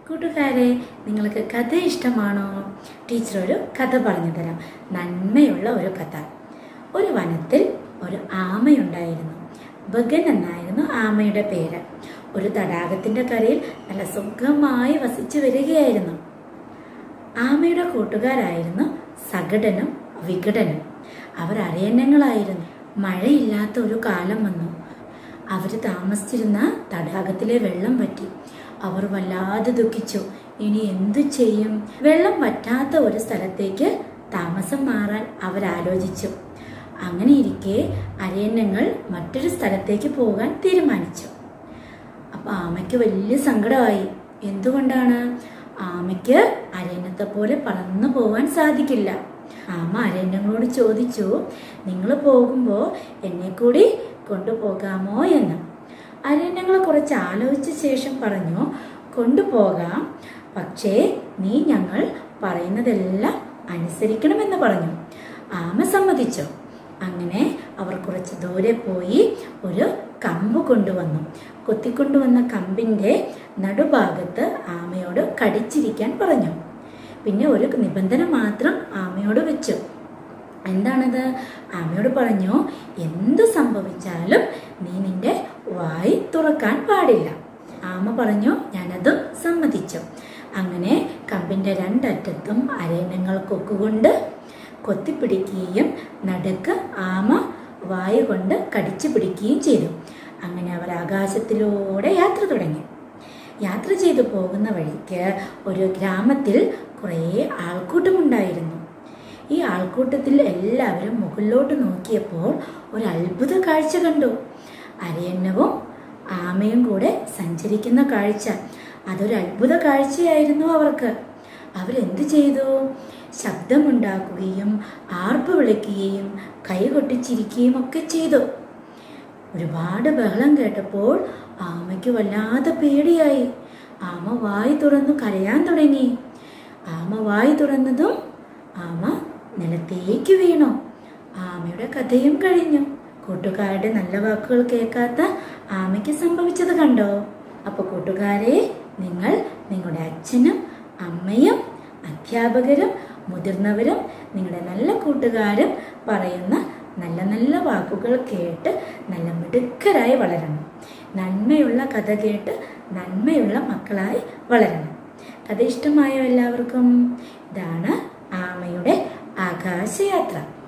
കൂട്ടുകാരെ നിങ്ങൾക്ക് കഥ ഇഷ്ടമാണോ ടീച്ചർ ഒരു കഥ പറഞ്ഞു തരാം നന്മയുള്ള ഒരു കഥ ഒരു വനത്തിൽ ഒരു ആമയുണ്ടായിരുന്നു ബഗൻ എന്നായിരുന്നു ആമയുടെ പേര് ഒരു തടാകത്തിന്റെ കരയിൽ നല്ല സുഖമായി വസിച്ചു വരികയായിരുന്നു ആമയുടെ കൂട്ടുകാരായിരുന്നു സകടനും വികടനും അവർ അരയന്നങ്ങളായിരുന്നു മഴയില്ലാത്ത ഒരു കാലം വന്നു അവർ താമസിച്ചിരുന്ന തടാകത്തിലെ വെള്ളം വറ്റി അവർ വല്ലാതെ ദുഃഖിച്ചു ഇനി എന്തു ചെയ്യും വെള്ളം വറ്റാത്ത ഒരു സ്ഥലത്തേക്ക് താമസം മാറാൻ അവർ ആലോചിച്ചു അങ്ങനെ ഇരിക്കെ അരയന്നങ്ങൾ മറ്റൊരു സ്ഥലത്തേക്ക് പോകാൻ തീരുമാനിച്ചു അപ്പൊ ആമയ്ക്ക് വലിയ സങ്കടമായി എന്തുകൊണ്ടാണ് ആമയ്ക്ക് അരയന്നത്തെ പോലെ പറന്നു പോവാൻ സാധിക്കില്ല ആമ അരയന്നങ്ങളോട് ചോദിച്ചു നിങ്ങൾ പോകുമ്പോൾ എന്നെ കൂടി കൊണ്ടുപോകാമോ എന്ന് അരയന്നങ്ങൾ കുറച്ച് ആലോചിച്ച ശേഷം പറഞ്ഞു കൊണ്ടുപോകാം പക്ഷേ നീ ഞങ്ങൾ പറയുന്നതെല്ലാം അനുസരിക്കണമെന്ന് പറഞ്ഞു ആമ സമ്മതിച്ചു അങ്ങനെ അവർ കുറച്ച് ദൂരെ പോയി ഒരു കമ്പ് കൊണ്ടുവന്നു കൊത്തിക്കൊണ്ടുവന്ന കമ്പിന്റെ നടുഭാഗത്ത് ആമയോട് കടിച്ചിരിക്കാൻ പറഞ്ഞു പിന്നെ ഒരു നിബന്ധന മാത്രം ആമയോട് വെച്ചു എന്താണത് ആമയോട് പറഞ്ഞു എന്തു സംഭവിച്ചാലും നീ നിന്റെ വായി തുറക്കാൻ പാടില്ല ആമ പറഞ്ഞു ഞാനതും സമ്മതിച്ചു അങ്ങനെ കമ്പിന്റെ രണ്ടറ്റത്തും അരയണങ്ങൾ കൊക്കുകൊണ്ട് കൊത്തിപ്പിടിക്കുകയും നടുക്ക് ആമ വായു കൊണ്ട് കടിച്ചു പിടിക്കുകയും ചെയ്തു അങ്ങനെ അവർ ആകാശത്തിലൂടെ യാത്ര തുടങ്ങി യാത്ര ചെയ്തു പോകുന്ന വഴിക്ക് ഒരു ഗ്രാമത്തിൽ കുറേ ആൾക്കൂട്ടമുണ്ടായിരുന്നു ഈ ആൾക്കൂട്ടത്തിൽ എല്ലാവരും മുകളിലോട്ട് നോക്കിയപ്പോൾ ഒരു അത്ഭുത കാഴ്ച കണ്ടു അരയന്നവും ആമയും കൂടെ സഞ്ചരിക്കുന്ന കാഴ്ച അതൊരു അത്ഭുത കാഴ്ചയായിരുന്നു അവർക്ക് അവരെന്ത് ചെയ്തു ശബ്ദമുണ്ടാക്കുകയും ആർപ്പ് വിളിക്കുകയും കൈകൊട്ടിച്ചിരിക്കുകയും ഒക്കെ ചെയ്തു ഒരുപാട് ബഹളം കേട്ടപ്പോൾ ആമയ്ക്ക് വല്ലാതെ പേടിയായി ആമ വായി തുറന്നു കരയാൻ തുടങ്ങി ആമ വായി തുറന്നതും ആമ നിലത്തേക്ക് വീണു ആമയുടെ കഥയും കഴിഞ്ഞു കൂട്ടുകാരുടെ നല്ല വാക്കുകൾ കേൾക്കാത്ത ആമയ്ക്ക് സംഭവിച്ചത് കണ്ടോ അപ്പൊ കൂട്ടുകാരെ നിങ്ങൾ നിങ്ങളുടെ അച്ഛനും അമ്മയും അധ്യാപകരും മുതിർന്നവരും നിങ്ങളുടെ നല്ല കൂട്ടുകാരും പറയുന്ന നല്ല നല്ല വാക്കുകൾ കേട്ട് നല്ല മിടുക്കരായി വളരണം നന്മയുള്ള കഥ കേട്ട് നന്മയുള്ള മക്കളായി വളരണം കഥ ഇഷ്ടമായോ എല്ലാവർക്കും ഇതാണ് ആമയുടെ ആകാശയാത്ര